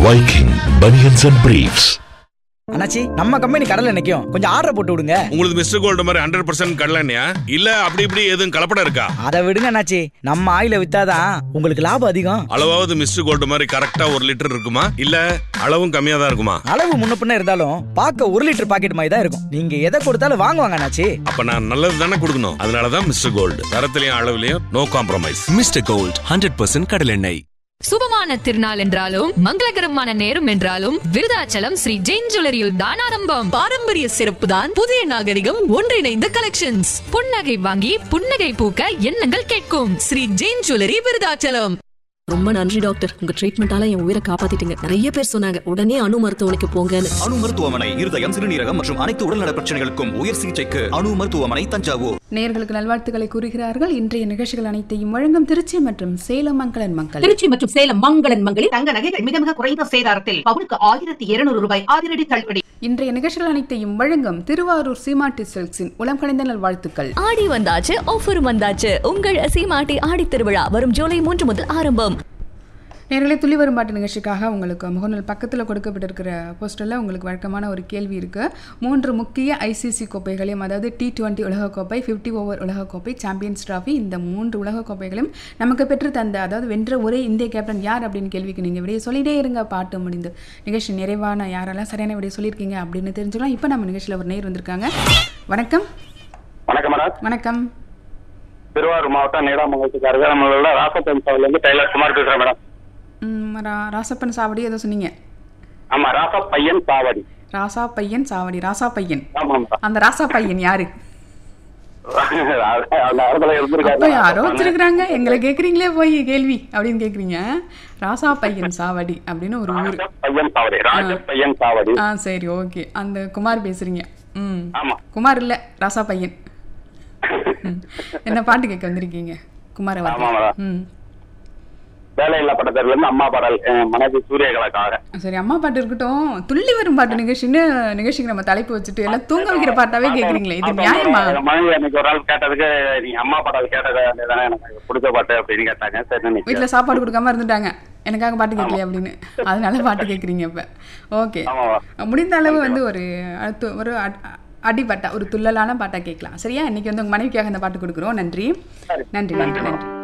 Viking Bunions and Briefs. அண்ணாச்சி நம்ம company கடல்ல நிக்கும் கொஞ்சம் ஆர்டர் போட்டு விடுங்க உங்களுக்கு மிஸ்டர் கோல்டு மாதிரி ஹண்ட்ரட் பர்சன்ட் கடலண்ணியா இல்ல அப்படி இப்படி எதுவும் கலப்படம் இருக்கா அதை விடுங்க அண்ணாச்சி நம்ம ஆயில வித்தாதான் உங்களுக்கு லாபம் அதிகம் அளவாவது மிஸ்டர் கோல்டு மாதிரி கரெக்டா ஒரு லிட்டர் இருக்குமா இல்ல அளவும் கம்மியா தான் இருக்குமா அளவு முன்ன பின்ன இருந்தாலும் பார்க்க ஒரு லிட்டர் பாக்கெட் மாதிரி தான் இருக்கும் நீங்க எதை கொடுத்தாலும் வாங்குவாங்க அண்ணாச்சி அப்ப நான் நல்லது தானே கொடுக்கணும் அதனாலதான் மிஸ்டர் கோல்டு தரத்திலையும் அளவுலயும் no compromise Mister Gold hundred percent கடலெண்ணெய் சுபமான திருநாள் என்றாலும் மங்களகரமான நேரம் என்றாலும் விருதாச்சலம் ஸ்ரீ ஜெயின் ஜுவல்லரியில் தான் ஆரம்பம் பாரம்பரிய சிறப்பு தான் புதிய நாகரிகம் ஒன்றிணைந்த கலெக்ஷன்ஸ் புன்னகை வாங்கி புன்னகை பூக்க எண்ணங்கள் கேட்கும் ஸ்ரீ ஜெயின் ஜுவல்லரி விருதாச்சலம் ரொம்ப நன்றி டாக்டர் உங்க ட்ரீட்மெண்டால என் உயிரை காப்பாத்திட்டீங்க நிறைய பேர் சொன்னாங்க உடனே அணு மருத்துவமனைக்கு போங்கன்னு அணு மருத்துவமனை இருதயம் சிறுநீரகம் மற்றும் அனைத்து உடல்நல பிரச்சனைகளுக்கும் உயர் சிகிச்சைக்கு அணு மருத்துவமனை தஞ்சாவூர் நேயர்களுக்கு நல்வாழ்த்துக்களை கூறுகிறார்கள் இன்றைய நிகழ்ச்சிகள் அனைத்தையும் வழங்கும் திருச்சி மற்றும் சேலம் மக்களின் மக்கள் திருச்சி மற்றும் சேலம் மங்களன் மங்களில் தங்க நகைகள் மிக மிக குறைந்த சேதாரத்தில் பவுனுக்கு ஆயிரத்தி இருநூறு ரூபாய் அதிரடி தள்ளுபடி இன்றைய நிகழ்ச்சிகள் அனைத்தையும் வழங்கும் திருவாரூர் சீமாட்டி சில்க்ஸின் உளம் கணிந்த நல்வாழ்த்துக்கள் ஆடி வந்தாச்சு ஆஃபர் வந்தாச்சு உங்கள் சீமாட்டி ஆடி திருவிழா வரும் ஜூலை மூன்று முதல் ஆரம்பம் நேர்களே துளி வரும் பாட்டு நிகழ்ச்சிக்காக உங்களுக்கு முகநூல் பக்கத்தில் கொடுக்கப்பட்டிருக்கிற போஸ்டரில் உங்களுக்கு வழக்கமான ஒரு கேள்வி இருக்குது மூன்று முக்கிய ஐசிசி கோப்பைகளையும் அதாவது டி டுவெண்ட்டி உலகக்கோப்பை ஃபிஃப்டி ஓவர் உலகக்கோப்பை சாம்பியன்ஸ் டிராஃபி இந்த மூன்று உலகக்கோப்பைகளையும் நமக்கு பெற்று தந்த அதாவது வென்ற ஒரே இந்திய கேப்டன் யார் அப்படின்னு கேள்விக்கு நீங்கள் விடையை சொல்லிட்டே இருங்க பாட்டு முடிந்து நிகழ்ச்சி நிறைவான யாரெல்லாம் சரியான விடையை சொல்லியிருக்கீங்க அப்படின்னு தெரிஞ்சுக்கலாம் இப்போ நம்ம நிகழ்ச்சியில் ஒரு நேர் வந்திருக்காங்க வணக்கம் வணக்கம் மேடம் வணக்கம் திருவாரூர் மாவட்டம் நீடாமங்கலத்துக்கு அருகாமையில் ராசப்பன் சாவிலேருந்து டெய்லர் குமார் பேசுறேன் மேடம் ம், ரா- ராசப்பன் சாவடி ஏதோ சொன்னீங்க ஆமா ராசா பையன் சாவடி ராசா பையன் சாவடி ராசா பையன் ஆமா மேடம் அந்த ராசா பையன் யாரு அந்த இடத்துல இருந்திருக்காரு அப்ப யாரோ வச்சிருக்கிறாங்க எங்களை கேக்குறீங்களே போய் கேள்வி அப்படின்னு கேக்குறீங்க ராசா பையன் சாவடி அப்படின்னு ஒரு ஊர் ராஜ பையன் சாவடி ராஜ பையன் சாவடி ஆ சரி ஓகே அந்த குமார் பேசுறீங்க ம் ஆமா குமார் இல்ல ராசா பையன் ம். என்ன பாட்டு கேட்க வந்திருக்கீங்க குமார் ஆமா, அவர்கள் மேடம். ம் வேலையில்லா படத்துல இருந்து அம்மா பாடல் என் மனைவி சூரியகலாக்காக சரி அம்மா பாட்டு இருக்கட்டும் துள்ளி வரும் பாட்டு நிகழ்ச்சின்னு நிகழ்ச்சிக்கு நம்ம தலைப்பு வச்சுட்டு எல்லாம் தூங்க வைக்கிற பாட்டாவே கேக்குறீங்களே இது நியாயமா என் மனைவி அன்னைக்கு ஒரு நாள் கேட்டதுக்கு நீங்க அம்மா பாடல் கேட்டது தானே எனக்கு பிடிச்ச பாட்டு அப்படின்னு கேட்டாங்க சரி நீங்க வீட்டில் சாப்பாடு கொடுக்காம இருந்துட்டாங்க எனக்காக பாட்டு கேட்கலையே அப்படின்னு அதனால பாட்டு கேட்குறீங்க இப்போ ஓகே ஆமாவா முடிந்த அளவு வந்து ஒரு அடுத்து ஒரு அட்- அடிபாட்டா ஒரு துள்ளலான பாட்டா கேட்கலாம் சரியா இன்னைக்கு வந்து உங்க மனைவிக்காக இந்த பாட்டு கொடுக்குறோம் நன்றி நன்றி நன்றி நன்றி